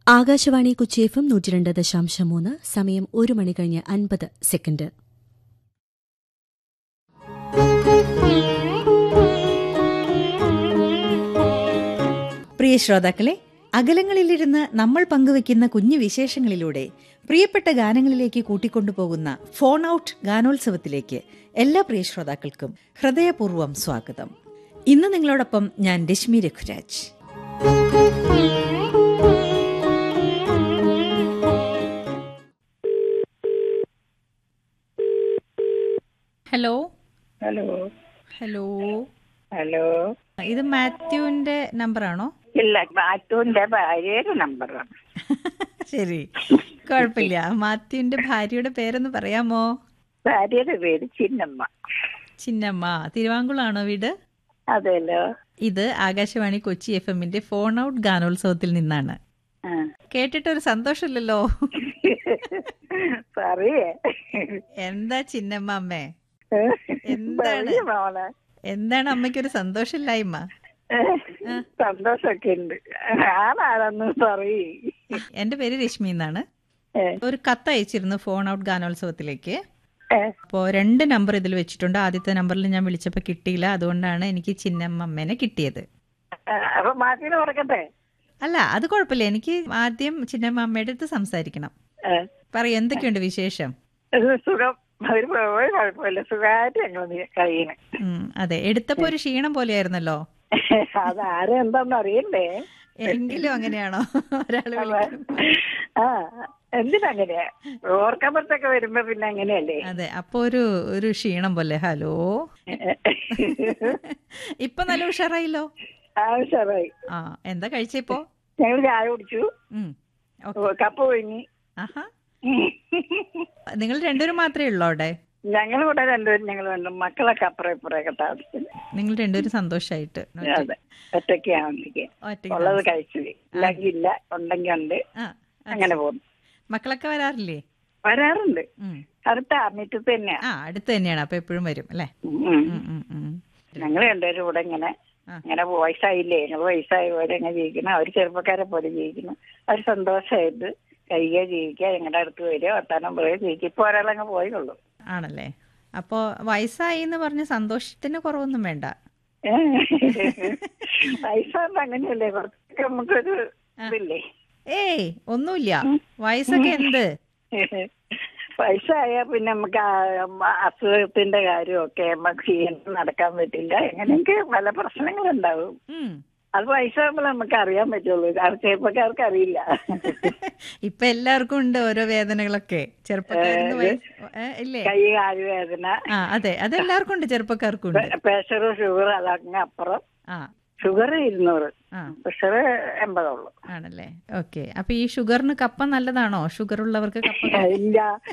Akashvani Kochi F M നൂറ്റിരണ്ട് ദശാംശം മൂന്ന് സമയം ഒരു മണി കഴിഞ്ഞ് അൻപത് സെക്കൻഡ് പ്രിയ ശ്രോതാക്കളെ അകലങ്ങളിലിരുന്ന് നമ്മൾ പങ്കുവയ്ക്കുന്ന കുഞ്ഞു വിശേഷങ്ങളിലൂടെ പ്രിയപ്പെട്ട ഗാനങ്ങളിലേക്ക് കൂട്ടിക്കൊണ്ടുപോകുന്ന ഫോൺ ഔട്ട് ഗാനോത്സവത്തിലേക്ക് എല്ലാ പ്രിയ ശ്രോതാക്കൾക്കും ഹൃദയപൂർവ്വം സ്വാഗതം ഇന്ന് നിങ്ങളോടൊപ്പം ഞാൻ Reshmi Raghuraj hello hello hello hello ഇത് മാത്യുവിന്റെ നമ്പറാണോ ഇല്ല മാറ്റുവിന്റെ ഭാര്യയുടെ നമ്പറാണ് ശരി കുഴപ്പമില്ല മാത്യുവിന്റെ ഭാര്യയുടെ പേരൊന്ന് പറയാമോ ഭാര്യയുടെ പേര് ചിന്നമ്മ ചിന്നമ്മ തിരുവാങ്കുളാണോ വീട് അതെല്ലോ ഇത് ആകാശവാണി കൊച്ചി എഫ് എമ്മിന്റെ ഫോൺ ഔട്ട് ഗാനോത്സവത്തിൽ നിന്നാണ് ആ. കേട്ടിട്ടൊരു സന്തോഷമില്ലല്ലോ പറയേ എന്താ ചിന്നമ്മ അമ്മേ എന്താണ്? പറയ് മോളെ എന്താണ് അമ്മയ്ക്കൊരു സന്തോഷമില്ലായ്മ സന്തോഷൊക്കെ ഉണ്ട് ആരാണെന്ന് പറയേ എന്റെ പേര് രശ്മി എന്നാണ് ഏ, ഒരു കത്ത് അയച്ചിരുന്നു ഫോൺ ഔട്ട് ഗാനോത്സവത്തിലേക്ക് ഏ, അപ്പോൾ രണ്ട് നമ്പർ ഇതിൽ വെച്ചിട്ടുണ്ട് ആദ്യത്തെ നമ്പറിൽ ഞാൻ വിളിച്ചപ്പോൾ കിട്ടിയില്ല അതുകൊണ്ടാണ് എനിക്ക് ചിന്നമ്മ അമ്മേനെ കിട്ടിയത് ആ, അപ്പൊ മാറ്റിന് ഉറക്കട്ടെ അല്ല അത് കുഴപ്പമില്ല എനിക്ക് ആദ്യം ചിന്നമ്മ അമ്മയുടെ അടുത്ത് സംസാരിക്കണം ഏ, പറയൂ എന്തൊക്കെയുണ്ട് വിശേഷം ഇത് സുഖം ഒരു ഒരു കുഴപ്പമില്ല സുഖമായിട്ട് ഞങ്ങൾ കഴിയണേ ഉം, അതെ എടുത്തപ്പോ ഒരു ക്ഷീണം പോലെയായിരുന്നല്ലോ അത് ആരെന്താന്ന് അറിയണ്ടേ എങ്കിലും അങ്ങനെയാണോ ഒരാള് വിളിക്കും ആ എന്തിനങ്ങനെയാ ഓർക്കപ്പുറത്തൊക്കെ വരുമ്പോ പിന്നെ അങ്ങനെയല്ലേ അതെ അപ്പൊ ഒരു ഒരു ക്ഷീണം പോലെ ഹലോ ഇപ്പൊ നല്ല ഉഷാറായില്ലോ ആവശ്യമായി ആ എന്താ കഴിച്ചപ്പോ ഞങ്ങൾ ചായ കുടിച്ചു ഉം ഓ, കപ്പ് ഒഴുങ്ങി ആഹാ നിങ്ങൾ രണ്ടുപേരും മാത്രമേ ഉള്ളൂ അവിടെ ഞങ്ങൾ ഇവിടെ രണ്ടുപേരും ഞങ്ങൾ വേണ്ട മക്കളൊക്കെ അപ്പുറം ഇപ്പുറമൊക്കെ താമസിക്കുന്നു നിങ്ങൾ രണ്ടുപേരും സന്തോഷായിട്ട് അതെ ഒറ്റയ്ക്ക് ആവുന്നിരിക്കുക ഒറ്റയ്ക്ക് ഉള്ളത് താമസം. കഴിച്ചു ഇല്ലെങ്കിൽ ഇല്ല ഉണ്ടെങ്കിൽ ഉണ്ട് ആ, അത് അങ്ങനെ പോകുന്നു മക്കളൊക്കെ വരാറില്ലേ വരാറുണ്ട് ഉം. അടുത്ത അമിറ്റത്ത് തന്നെയാ ആ അടുത്ത് തന്നെയാണ് അപ്പൊ എപ്പോഴും വരും അല്ലേ ഉം. ഉം, ഉം, ഉം. ഞങ്ങൾ രണ്ടുപേരും ഇവിടെ ഇങ്ങനെ ആ. ഇങ്ങനെ വയസ്സായില്ലേ ഞങ്ങൾ വയസ്സായ പോലെ ഇങ്ങനെ ജീവിക്കണം അവർ ചെറുപ്പക്കാരെ പോലെ ജീവിക്കണം അവർ സന്തോഷമായിട്ട് കഴിയുക ജീവിക്കുക ഞങ്ങളുടെ അടുത്ത് വരിക വർത്താനം പറയുക ജീവിക്കുക ഇപ്പൊ ഒരാളങ്ങ് പോയുള്ളൂ ആണല്ലേ അപ്പോ വയസ്സായി എന്ന് പറഞ്ഞ് സന്തോഷത്തിന് കുറവൊന്നും വേണ്ട വയസ്സാകുമ്പോ അങ്ങനെയല്ലേ കുറച്ചൊക്കെ നമുക്കൊരു ഇതില്ലേ ഏയ് ഒന്നുമില്ല വയസ്സൊക്കെ എന്ത് വയസ്സായ പിന്നെ നമുക്ക് ആ അസുഖത്തിന്റെ കാര്യമൊക്കെ നമുക്ക് ചെയ്യാൻ നടക്കാൻ പറ്റില്ല എങ്ങനെയൊക്കെ പല പ്രശ്നങ്ങളുണ്ടാവും ഉം. അത് വയസ്സാകുമ്പോൾ നമുക്ക് അറിയാൻ പറ്റുള്ളൂ അത് ചെറുപ്പക്കാർക്ക് അറിയില്ല ഇപ്പൊ എല്ലാവർക്കും ഉണ്ട് ഓരോ വേദനകളൊക്കെ ചെറുപ്പക്കാരിന്ന് വയസ്സ് ഏ, ഇല്ലേ കൈ കാല് വേദന ആ അതെ അതെല്ലാവർക്കും ഉണ്ട് ചെറുപ്പക്കാർക്കും ഉണ്ട് പ്രഷർ ഷുഗർ അതങ്ങ് അപ്പുറം ആ ഷുഗർ ഇരുന്നൂറ് ആ പ്രഷർ എൺപതുള്ളൂ ആണല്ലേ ഓക്കെ അപ്പൊ ഈ ഷുഗറിന് കപ്പ നല്ലതാണോ ഷുഗർ ഉള്ളവർക്ക് കപ്പ കഴി- ഇല്ല